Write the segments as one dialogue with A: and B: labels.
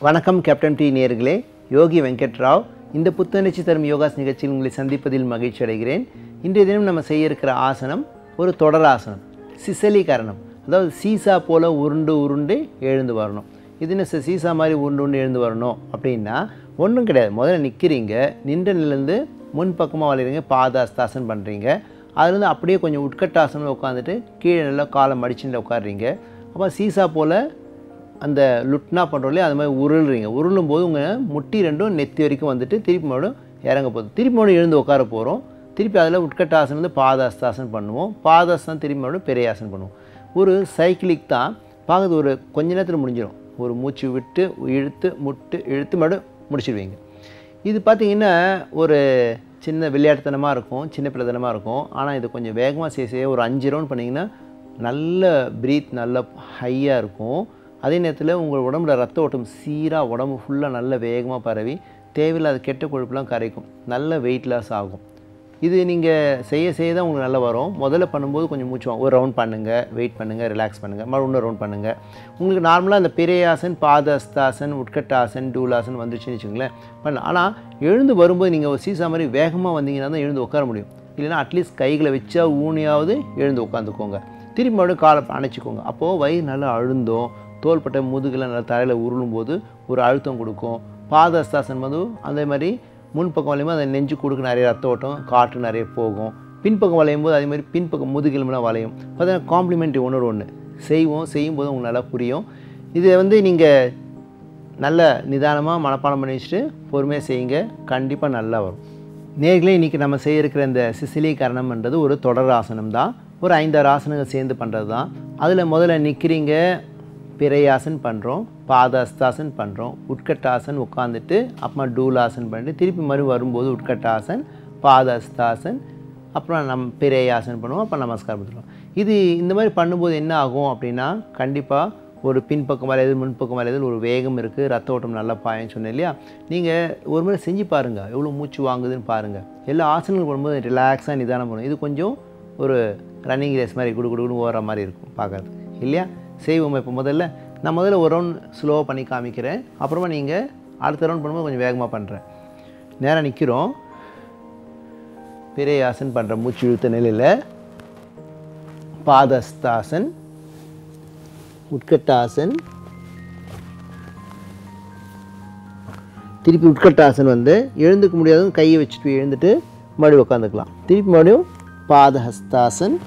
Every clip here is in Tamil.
A: வணக்கம் கேப்டன் டி நேர்களே யோகி வெங்கட் ராவ் இந்த புத்துணர்ச்சி தரும் யோகாஸ் நிகழ்ச்சியில் உங்களை சந்திப்பதில் மகிழ்ச்சி அடைகிறேன் இன்றைய தினம் நம்ம செய்ய இருக்கிற ஆசனம் ஒரு தொடராசனம் சிசலீகரணம் அதாவது சீசா போல் உருண்டு உருண்டு எழுந்து வரணும் இது என்ன சார் சீசா மாதிரி உருண்டு உருண்டு எழுந்து வரணும் அப்படின்னா ஒன்றும் கிடையாது முதல்ல நிற்கிறீங்க நின்ற நிலேருந்து முன்பக்கமாக வளைகிறீங்க பாதாஸ்தாசன் பண்ணுறீங்க அதுலேருந்து அப்படியே கொஞ்சம் உட்கட்டாசனம் உட்காந்துட்டு கீழே நல்லா காலை மடிச்சுட்டு உட்காடுறீங்க அப்போ சீசா போல் அந்த லுட்னா பண்ணுறோம் இல்லையா அது மாதிரி உருளுறீங்க உருளும் போது உங்கள் முட்டி ரெண்டும் நெத்தி வரைக்கும் வந்துட்டு திருப்பி மறுபடியும் இறங்க போகுது திருப்பி மறுபடியும் எழுந்து உட்கார போகிறோம் திருப்பி அதில் உட்கட்டாசனம் வந்து பாதாஸ்தாசன் பண்ணுவோம் பாதாஸ்தான் திருப்பி மறுபடியும் பெரியாசன் பண்ணுவோம் ஒரு சைக்கிளிக் தான் பார்க்குறது ஒரு கொஞ்ச நேரத்தில் முடிஞ்சிடும் ஒரு மூச்சு விட்டு இழுத்து முட்டு இழுத்து மறுபடியும் முடிச்சிடுவீங்க இது பார்த்திங்கன்னா ஒரு சின்ன விளையாட்டுத்தனமாக இருக்கும் சின்ன பிள்ளைத்தனமாக இருக்கும் ஆனால் இது கொஞ்சம் வேகமாக செய்ய செய்ய ஒரு அஞ்சு ரவுண்ட் பண்ணிங்கன்னா நல்ல ப்ரீத் நல்ல ஹையாக இருக்கும் அதே நேரத்தில் உங்கள் உடம்புல ரத்த ஓட்டம் சீராக உடம்பு ஃபுல்லாக நல்ல வேகமாக பரவி தேவையில்லாத கெட்ட கொழுப்புலாம் கரைக்கும் நல்ல வெயிட் லாஸ் ஆகும் இது நீங்கள் செய்ய செய்ய தான் உங்களுக்கு நல்லா வரும் முதல்ல பண்ணும்போது கொஞ்சம் மூச்சு வாங்க ஒரு ரவுண்ட் பண்ணுங்கள் வெயிட் பண்ணுங்கள் ரிலாக்ஸ் பண்ணுங்கள் மறுபடியும் இன்னொரு ரவுண்ட் பண்ணுங்கள் உங்களுக்கு நார்மலாக அந்த பிரையாசன் பாதஸ்தாசன் உட்கட்டாசன் டூலாசன் வந்துச்சுன்னு வச்சுங்களேன் பண்ணலாம் ஆனால் எழுந்து வரும்போது நீங்கள் ஒரு சீசா மாதிரி வேகமாக வந்தீங்கன்னா தான் எழுந்து உட்கார முடியும் இல்லைன்னா அட்லீஸ்ட் கைகளை வச்சா ஊனியாவது எழுந்து உட்காந்துக்கோங்க திரும்பி மறுபடியும் காலை அணைச்சிக்கோங்க அப்போது வயிறு நல்லா அழுந்தோம் தோள்பட்டை முதுகில் நல்லா தரையில் உருளும் போது ஒரு அழுத்தம் கொடுக்கும் பாதஸ்தாசன் வந்து அதே மாதிரி முன்பக்கம் வளையும் போது அந்த நெஞ்சு கொடுக்க நிறைய ரத்த ஓட்டம் காற்று நிறைய போகும் பின்பக்கம் வளையும் போது அதே மாதிரி பின்பக்கம் முதுகெலும்புலாம் வளையும் பார்த்தீங்கன்னா காம்ப்ளிமெண்ட்ரி ஒன்று ஒன்று செய்வோம் செய்யும்போது உங்களுக்கு நல்லா புரியும் இதை வந்து நீங்கள் நல்ல நிதானமாக மனப்பாடம் பண்ணி வச்சுட்டு பொறுமையாக செய்யுங்க கண்டிப்பாக நல்லா வரும் நேர்களே இன்றைக்கி நம்ம செய்ய இருக்கிற இந்த சிசிலீகரணம்ன்றது ஒரு தொடர் ஆசனம் தான் ஒரு ஐந்தாறு ஆசனங்கள் சேர்ந்து பண்ணுறது தான் அதில் முதல்ல நிற்கிறீங்க பிரையாசன் பண்ணுறோம் பாதாஸ்தாசன் பண்ணுறோம் உட்கட்டாசன் உட்காந்துட்டு அப்புறமா டூலாசன் பண்ணிட்டு திருப்பி மறு வரும்போது உட்கட்டாசன் பாதாஸ்தாசன் அப்புறம் நம் பிரையாசன் பண்ணுவோம் அப்புறம் நமஸ்காரம் பண்ணுறோம் இது இந்த மாதிரி பண்ணும்போது என்ன ஆகும் அப்படின்னா கண்டிப்பாக ஒரு பின்பக்கம் வரையது முன்பக்கம் வரையதில் ஒரு வேகம் இருக்குது ரத்த ஓட்டம் நல்லா பாயன்னு சொன்னேன் இல்லையா நீங்கள் ஒரு முறை செஞ்சு பாருங்கள் எவ்வளோ மூச்சு வாங்குதுன்னு பாருங்கள் எல்லா ஆசனங்கள் பண்ணும்போது ரிலாக்ஸாக நிதானம் பண்ணும் இது கொஞ்சம் ஒரு ரன்னிங் ரேஸ் மாதிரி குடு குடுன்னு ஓடுற மாதிரி இருக்கும் பார்க்குறது இல்லையா செய்வோம் இப்போ முதல்ல நான் முதல்ல ஒரு ரவுண்ட் ஸ்லோவாக பண்ணி காமிக்கிறேன் அப்புறமா நீங்கள் அடுத்த ரவுண்ட் பண்ணும்போது கொஞ்சம் வேகமாக பண்ணுறேன் நேராக நிற்கிறோம் பெரிய ஆசன் பண்ணுற மூச்சு இழுத்த நிலையில் பாதஸ்தாசன் உட்கட்டாசன் திருப்பி உட்கட்டாசன் வந்து எழுந்துக்க முடியாதவங்க கையை வச்சுட்டு எழுந்துட்டு மறுபடியும் உட்காந்துக்கலாம் திருப்பி மறுபடியும் பாதஹஸ்தாசன்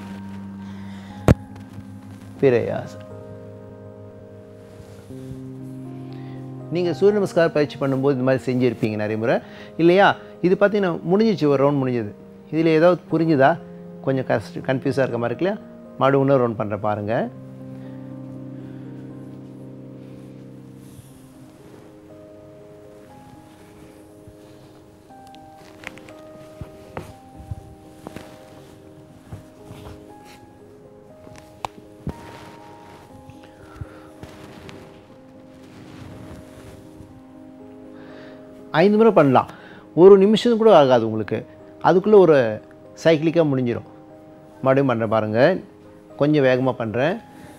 A: பிரயாசன் நீங்கள் சூரிய நமஸ்கார பயிற்சி பண்ணும்போது இந்த மாதிரி செஞ்சுருப்பீங்க நிறைய முறை இல்லையா இது பார்த்தீங்கன்னா முடிஞ்சிச்சு ஒரு ரவுண்ட் முடிஞ்சது இதில் ஏதாவது புரிஞ்சுதா கொஞ்சம் கஷ்ட கன்ஃபியூஸாக இருக்க மாதிரி இருக்குல்லையா மறுபடியும் இன்னொரு ரவுண்ட் பண்ணுற பாருங்கள் ஐந்து முறை பண்ணலாம் ஒரு நிமிஷம் கூட ஆகாது உங்களுக்கு அதுக்குள்ளே ஒரு சைக்கிளிக்காக முடிஞ்சிடும் மறுபடியும் பண்ணுறேன் பாருங்கள் கொஞ்சம் வேகமாக பண்ணுறேன்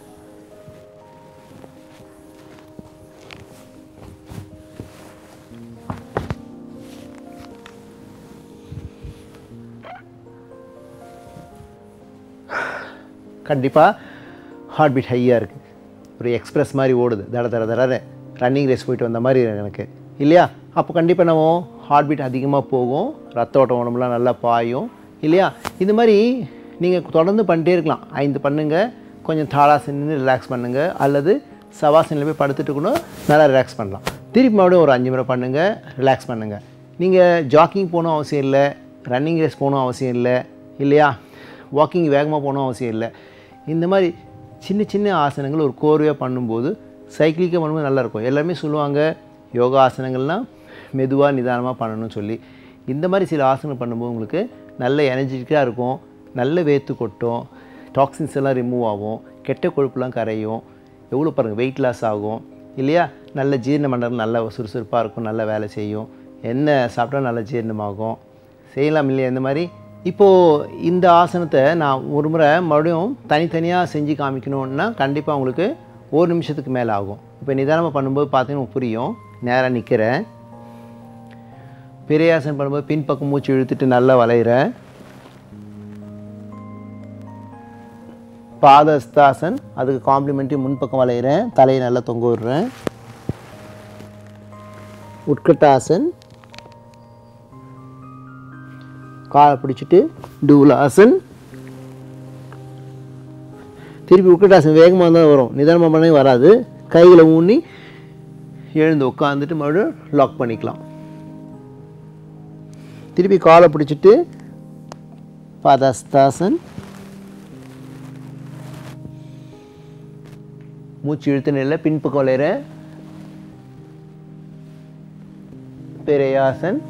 A: கண்டிப்பாக ஹார்ட் பீட் ஹையாக இருக்குது ஒரு எக்ஸ்பிரஸ் மாதிரி ஓடுது தட தட தடன்னு ரன்னிங் ரேஸ் போயிட்டு வந்த மாதிரி எனக்கு இல்லையா அப்போ கண்டிப்பாக நம்ம ஹார்ட் பீட் அதிகமாக போகும் ரத்த ஓட்டம் உடம்புலாம் நல்லா பாயும் இல்லையா இது மாதிரி நீங்கள் தொடர்ந்து பண்ணிட்டே இருக்கலாம் ஐந்து பண்ணுங்கள் கொஞ்சம் தாளாசன் ரிலாக்ஸ் பண்ணுங்கள் அல்லது சவாசனில் போய் படுத்துட்டு கூட நல்லா ரிலாக்ஸ் பண்ணலாம் திருப்பி மறுபடியும் ஒரு அஞ்சு முறை பண்ணுங்கள் ரிலாக்ஸ் பண்ணுங்கள் நீங்கள் ஜாக்கிங் போகணும் அவசியம் இல்லை ரன்னிங் ரேஸ் போகணும் அவசியம் இல்லை இல்லையா வாக்கிங் வேகமாக போகணும் அவசியம் இல்லை இந்த மாதிரி சின்ன சின்ன ஆசனங்கள் ஒரு கோர்வையாக பண்ணும்போது சைக்கிளிக்காக பண்ணும்போது நல்லாயிருக்கும் எல்லாருமே சொல்லுவாங்க யோகா ஆசனங்கள்லாம் மெதுவாக நிதானமாக பண்ணணும்னு சொல்லி இந்த மாதிரி சில ஆசனம் பண்ணும்போது உங்களுக்கு நல்ல எனர்ஜெட்டிக்காக இருக்கும் நல்ல வேத்து கொட்டும் டாக்ஸின்ஸ் எல்லாம் ரிமூவ் ஆகும் கெட்ட கொழுப்புலாம் கரையும் எவ்வளோ பாருங்கள் வெயிட் லாஸ் ஆகும் இல்லையா நல்ல ஜீரண மண்டலம் நல்ல சுறுசுறுப்பாக இருக்கும் நல்ல வேலை செய்யும் என்ன சாப்பிட்டா நல்ல ஜீரணமாகும் செய்யலாம் இல்லையா இந்த மாதிரி இப்போது இந்த ஆசனத்தை நான் ஒரு முறை மறுபடியும் தனித்தனியாக செஞ்சு காமிக்கணுன்னா கண்டிப்பாக உங்களுக்கு ஒரு நிமிஷத்துக்கு மேலே ஆகும் இப்போ நிதானமாக பண்ணும்போது பார்த்தீங்கன்னா உங்களுக்கு புரியும் நேராக நிற்கிறேன் பெரியாசனம் பண்ணும்போது பின்பக்கம் மூச்சு இழுத்துட்டு நல்லா வளையிறேன் பாதஸ்தாசன் அதுக்கு காம்ப்ளிமெண்ட்ரி முன்பக்கம் வளையிறேன் தலையை நல்லா தொங்க விடுறேன் உட்கட்டாசன் காலை பிடிச்சிட்டு டூலாசன் திருப்பி உட்கட்டாசன் வேகமாக தான் வரும் நிதானமாக பண்ணவே வராது கைகளை ஊனி எழுந்து உட்காந்துட்டு மறுபடியும் லாக் பண்ணிக்கலாம் திருப்பி காலை பிடிச்சிட்டு பாதஸ்தாசன் மூச்சு இழுத்து நில பின்பக்கம் வளையிற பெரியாசன்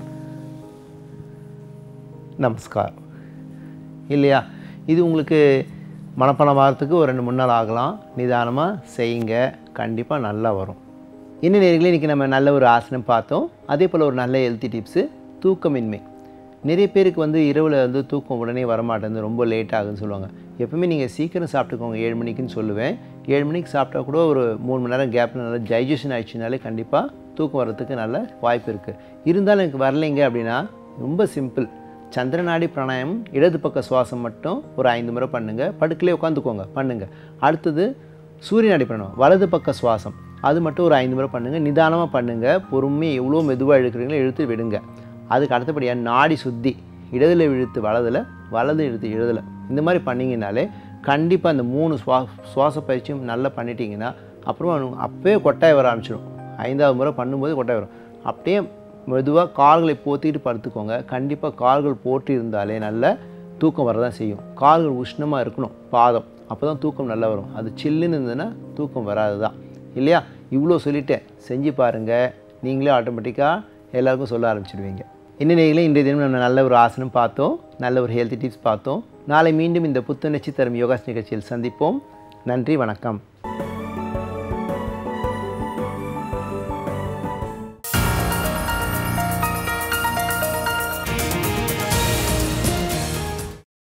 A: நமஸ்கார் இல்லையா இது உங்களுக்கு மனப்பணம் ஆகிறதுக்கு ஒரு ரெண்டு மூணு நாள் ஆகலாம் நிதானமாக செய்யுங்க கண்டிப்பாக நல்லா வரும் என்ன நேர்களே இன்றைக்கி நம்ம நல்ல ஒரு ஆசனம் பார்த்தோம் அதே போல் ஒரு நல்ல ஹெல்த்தி டிப்ஸு தூக்கமின்மை நிறைய பேருக்கு வந்து இரவில் வந்து தூக்கம் உடனே வரமாட்டேங்குது ரொம்ப லேட் ஆகுதுன்னு சொல்லுவாங்க எப்பவுமே நீங்கள் சீக்கிரம் சாப்பிட்டுக்கோங்க ஏழு மணிக்குன்னு சொல்லுவேன் ஏழு மணிக்கு சாப்பிட்டா கூட ஒரு மூணு மணி நேரம் கேப்பில் நல்லா டைஜஷன் ஆயிடுச்சுனாலே கண்டிப்பாக தூக்கம் வர்றதுக்கு நல்ல வாய்ப்பு இருக்குது இருந்தாலும் எனக்கு வரலைங்க அப்படின்னா ரொம்ப சிம்பிள் சந்திரநாடி பிராணாயம் இடது பக்க சுவாசம் மட்டும் ஒரு ஐந்து முறை பண்ணுங்கள் படுக்கலே உட்காந்துக்கோங்க பண்ணுங்கள் அடுத்தது சூரிய நாடி பிராணம் வலது பக்க சுவாசம் அது மட்டும் ஒரு ஐந்து முறை பண்ணுங்கள் நிதானமாக பண்ணுங்கள் பொறுமையாக எவ்வளோ மெதுவாக இழுக்கிறீங்களோ இழுத்து விடுங்க அதுக்கு அடுத்தபடியாக நாடி சுத்தி இடதுல இழுத்து வலதில் வலது இழுத்து இடதுல இந்த மாதிரி பண்ணிங்கனாலே கண்டிப்பாக அந்த மூணு சுவா சுவாச பயிற்சியும் நல்லா பண்ணிட்டீங்கன்னா அப்புறமா அப்போயே கொட்டாய் வர ஆரம்பிச்சிடும் ஐந்தாவது முறை பண்ணும்போது கொட்டாய் வரும் அப்படியே மெதுவாக கால்களை போத்திட்டு படுத்துக்கோங்க கண்டிப்பாக கால்கள் போட்டு இருந்தாலே நல்ல தூக்கம் வரதான் செய்யும் கால்கள் உஷ்ணமாக இருக்கணும் பாதம் அப்போ தான் தூக்கம் நல்லா வரும் அது சில்லுன்னு இருந்ததுன்னா தூக்கம் வராது தான் இல்லையா இவ்வளோ சொல்லிட்டேன் செஞ்சு பாருங்கள் நீங்களே ஆட்டோமேட்டிக்காக எல்லாருக்கும் சொல்ல ஆரம்பிச்சிடுவீங்க என்ன நேர்களே இன்றைய தினம் நம்ம நல்ல ஒரு ஆசனம் பார்த்தோம் நல்ல ஒரு ஹெல்த்தி டிப்ஸ் பார்த்தோம் நாளை மீண்டும் இந்த புத்துணர்ச்சி தரும் யோகாஸ் நிகழ்ச்சியில் சந்திப்போம் நன்றி வணக்கம்